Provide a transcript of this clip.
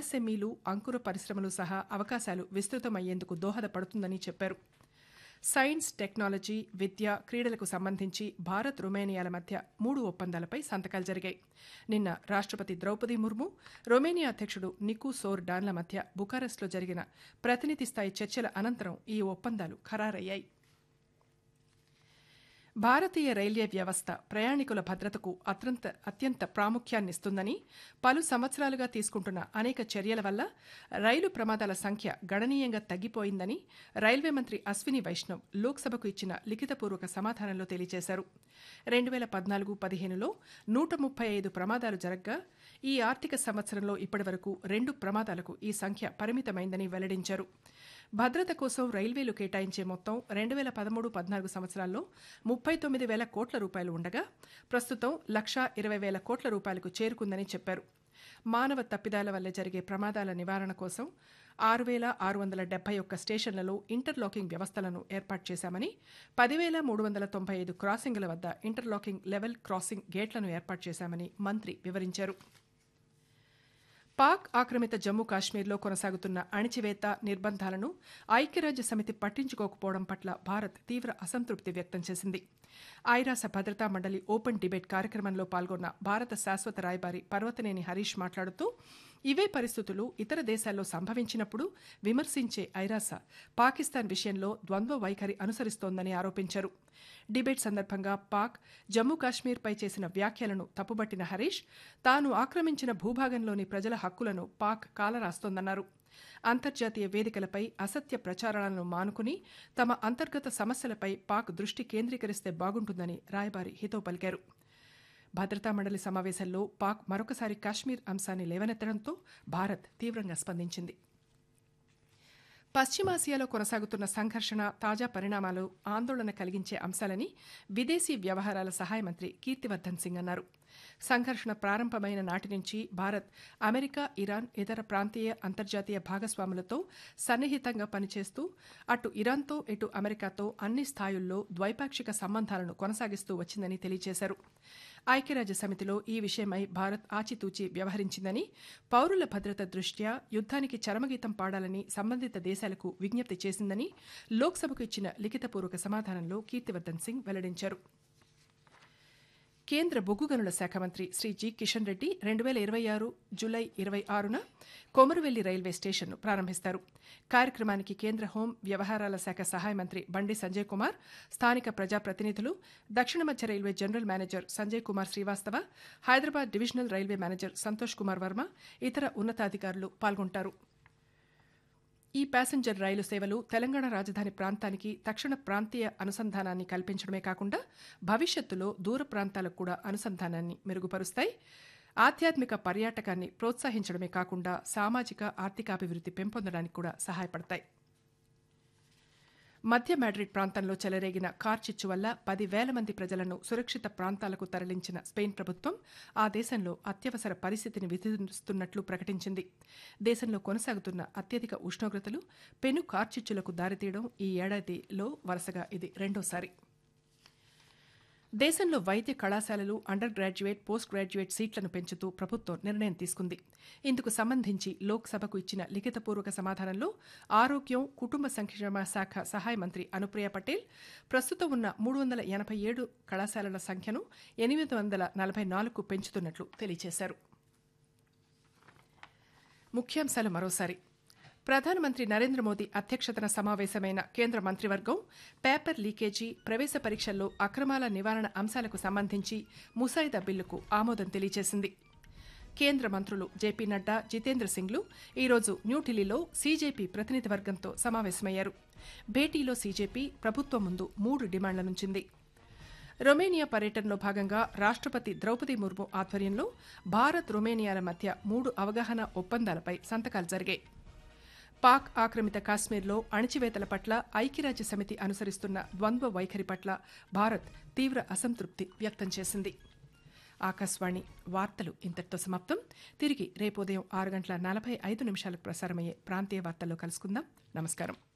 ఎంఎస్ఎంఈలు అంకుర పరిశ్రమలు సహా అవకాశాలు విస్తృతమయ్యేందుకు దోహదపడుతుందని చెప్పారు సైన్స్ టెక్నాలజీ విద్య క్రీడలకు సంబంధించి భారత్ రొమేనియాల మధ్య మూడు ఒప్పందాలపై సంతకాలు జరిగాయి నిన్న రాష్ట్రపతి ద్రౌపది ముర్ము రొమేనియా అధ్యక్షుడు నికు సోర్ డాన్ల మధ్య బుకారెస్ట్లో జరిగిన ప్రతినిధి స్థాయి చర్చల అనంతరం ఈ ఒప్పందాలు ఖరారయ్యాయి భారతీయ రైల్వే వ్యవస్థ ప్రయాణికుల భద్రతకు అత్యంత అత్యంత ప్రాముఖ్యాన్నిస్తుందని పలు సంవత్సరాలుగా తీసుకుంటున్న అనేక చర్యల వల్ల రైలు ప్రమాదాల సంఖ్య గణనీయంగా తగ్గిపోయిందని రైల్వే మంత్రి అశ్విని వైష్ణవ్ లోక్సభకు ఇచ్చిన లిఖితపూర్వక సమాధానంలో తెలియజేశారు రెండు వేల పద్నాలుగు పదిహేనులో నూట ముప్పై ఐదు ప్రమాదాలు జరగ్గా ఈ ఆర్థిక సంవత్సరంలో ఇప్పటివరకు రెండు ప్రమాదాలకు ఈ సంఖ్య పరిమితమైందని వెల్లడించారు భద్రత కోసం రైల్వేలు కేటాయించే మొత్తం రెండు వేల పదమూడు పద్నాలుగు సంవత్సరాల్లో ముప్పై తొమ్మిది వేల కోట్ల రూపాయలు ఉండగా ప్రస్తుతం లక్షా ఇరవై వేల కోట్ల రూపాయలకు చేరుకుందని చెప్పారు మానవ తప్పిదాల వల్ల జరిగే ప్రమాదాల నివారణ కోసం ఆరు వేల ఆరు వందల డెబ్బై ఒక్క స్టేషన్లలో ఇంటర్లాకింగ్ వ్యవస్థలను ఏర్పాటు చేశామని పదివేల మూడు వందల తొంభై ఐదు క్రాసింగ్ల వద్ద ఇంటర్లాకింగ్ లెవెల్ క్రాసింగ్ గేట్లను ఏర్పాటు చేశామని మంత్రి వివరించారు పాక్ ఆక్రమిత జమ్మూ కాశ్మీర్లో కొనసాగుతున్న అణిచివేత నిర్బంధాలను ఐక్యరాజ్య సమితి పట్టించుకోకపోవడం పట్ల భారత్ తీవ్ర అసంతృప్తి వ్యక్తం చేసింది ఐరాస భద్రతా మండలి ఓపెన్ డిబేట్ కార్యక్రమంలో పాల్గొన్న భారత శాశ్వత రాయబారి పర్వతనేని హరీష్ మాట్లాడుతూ ఇవే పరిస్థితులు ఇతర దేశాల్లో సంభవించినప్పుడు విమర్శించే ఐరాస పాకిస్తాన్ విషయంలో ద్వంద్వ వైఖరి అనుసరిస్తోందని ఆరోపించారు డిబేట్ సందర్భంగా పాక్ జమ్మూ కాశ్మీర్పై చేసిన వ్యాఖ్యలను తప్పుబట్టిన హరీష్ తాను ఆక్రమించిన భూభాగంలోని ప్రజల హక్కులను పాక్ కాలరాస్తోందన్నారు అంతర్జాతీయ వేదికలపై అసత్య ప్రచారాలను మానుకుని తమ అంతర్గత సమస్యలపై పాక్ దృష్టి కేంద్రీకరిస్తే బాగుంటుందని రాయబారి హితవు పలికారు భద్రతా మండలి సమావేశంలో పాక్ మరొకసారి కాశ్మీర్ అంశాన్ని లేవనెత్తడంతో భారత్ తీవ్రంగా స్పందించింది పశ్చిమాసియాలో కొనసాగుతున్న సంఘర్షణ తాజా పరిణామాలు ఆందోళన కలిగించే అంశాలని విదేశీ వ్యవహారాల సహాయ మంత్రి కీర్తివర్ధన్ సింగ్ అన్నారు సంఘర్షణ ప్రారంభమైన నాటి నుంచి భారత్ అమెరికా ఇరాన్ ఇతర ప్రాంతీయ అంతర్జాతీయ భాగస్వాములతో సన్నిహితంగా పనిచేస్తూ అటు ఇరాన్తో ఇటు అమెరికాతో అన్ని స్థాయిల్లో ద్వైపాక్షిక సంబంధాలను కొనసాగిస్తూ వచ్చిందని తెలియజేశారు ఐక్యరాజ్య సమితిలో ఈ విషయమై భారత్ ఆచితూచి వ్యవహరించిందని పౌరుల భద్రత దృష్ట్యా యుద్ధానికి చరమగీతం పాడాలని సంబంధిత దేశాలకు విజ్ఞప్తి చేసిందని లోక్సభకు ఇచ్చిన లిఖితపూర్వక సమాధానంలో కీర్తివర్ధన్ సింగ్ వెల్లడించారు కేంద్ర బొగ్గు గనుల శాఖ మంత్రి శ్రీ జి కిషన్ రెడ్డి రెండు వేల ఇరవై ఆరు జూలై ఇరవై ఆరున కొమరువెల్లి రైల్వే స్టేషన్ను ప్రారంభిస్తారు కార్యక్రమానికి కేంద్ర హోం వ్యవహారాల శాఖ సహాయ మంత్రి బండి సంజయ్ కుమార్ స్థానిక ప్రజాప్రతినిధులు దక్షిణ మధ్య railway general manager Sanjay Kumar Srivastava Hyderabad divisional railway manager Santosh Kumar Varma ఇతర ఉన్నతాధికారులు పాల్గొంటారు ఈ ప్యాసింజర్ రైలు సేవలు తెలంగాణ రాజధాని ప్రాంతానికి తక్షణ ప్రాంతీయ అనుసంధానాన్ని కల్పించడమే కాకుండా భవిష్యత్తులో దూర ప్రాంతాలకు కూడా అనుసంధానాన్ని మెరుగుపరుస్తాయి ఆధ్యాత్మిక పర్యాటకాన్ని ప్రోత్సహించడమే కాకుండా సామాజిక ఆర్థికాభివృద్ధి పెంపొందడానికి కూడా సహాయపడతాయి మధ్య మాడ్రిడ్ ప్రాంతంలో చెలరేగిన కార్చిచ్చు వల్ల పదివేల మంది ప్రజలను సురక్షిత ప్రాంతాలకు తరలించిన స్పెయిన్ ప్రభుత్వం ఆ దేశంలో అత్యవసర పరిస్థితిని విధిస్తున్నట్లు ప్రకటించింది దేశంలో కొనసాగుతున్న అత్యధిక ఉష్ణోగ్రతలు పెను కార్చిచ్చులకు దారితీయడం ఈ ఏడాదిలో వరుసగా ఇది రెండోసారి దేశంలో వైద్య కళాశాలలు అండర్ గ్రాడ్యుయేట్ పోస్ట్ గ్రాడ్యుయేట్ సీట్లను పెంచుతూ ప్రభుత్వం నిర్ణయం తీసుకుంది ఇందుకు సంబంధించి లోక్సభకు ఇచ్చిన లిఖితపూర్వక సమాధానంలో ఆరోగ్యం కుటుంబ సంక్షేమ శాఖ సహాయ మంత్రి అనుప్రియ పటేల్ ప్రస్తుతం ఉన్న మూడు వందల ఎనభై ఏడు కళాశాలల సంఖ్యను ఎనిమిది వందల నలభై నాలుగుకు పెంచుతున్నట్లు తెలియజేశారు ముఖ్యాంశాలు మరోసారి ప్రధానమంత్రి నరేంద్ర మోదీ అధ్యక్షతన సమావేశమైన కేంద్ర మంత్రివర్గం పేపర్ లీకేజీ ప్రవేశ పరీక్షల్లో అక్రమాల నివారణ అంశాలకు సంబంధించి ముసాయిదా బిల్లుకు ఆమోదం తెలియజేసింది కేంద్ర మంత్రులు జేపీ నడ్డా జితేంద్ర సింగ్లు ఈరోజు న్యూఢిల్లీలో సీజేపీ ప్రతినిధి వర్గంతో సమావేశమయ్యారు భేటీలో సీజేపీ ప్రభుత్వం ముందు మూడు డిమాండ్ల నుంచింది రొమేనియా పర్యటనలో భాగంగా రాష్ట్రపతి ద్రౌపది ముర్ము ఆధ్వర్యంలో భారత్ రొమేనియాల మధ్య మూడు అవగాహన ఒప్పందాలపై సంతకాలు జరిగాయి పాక్ ఆక్రమిత కాశ్మీర్లో అణిచివేతల పట్ల ఐక్యరాజ్య సమితి అనుసరిస్తున్న ద్వంద్వ వైఖరి పట్ల భారత్ తీవ్ర అసంతృప్తి వ్యక్తం చేసింది ఆకాశవాణి వార్తలు ఇంతటితో సమాప్తం తిరిగి రేపు ఉదయం ఆరు గంటల నలభై ఐదు నిమిషాలకు ప్రసారమయ్యే ప్రాంతీయ వార్తల్లో కలుసుకుందాం నమస్కారం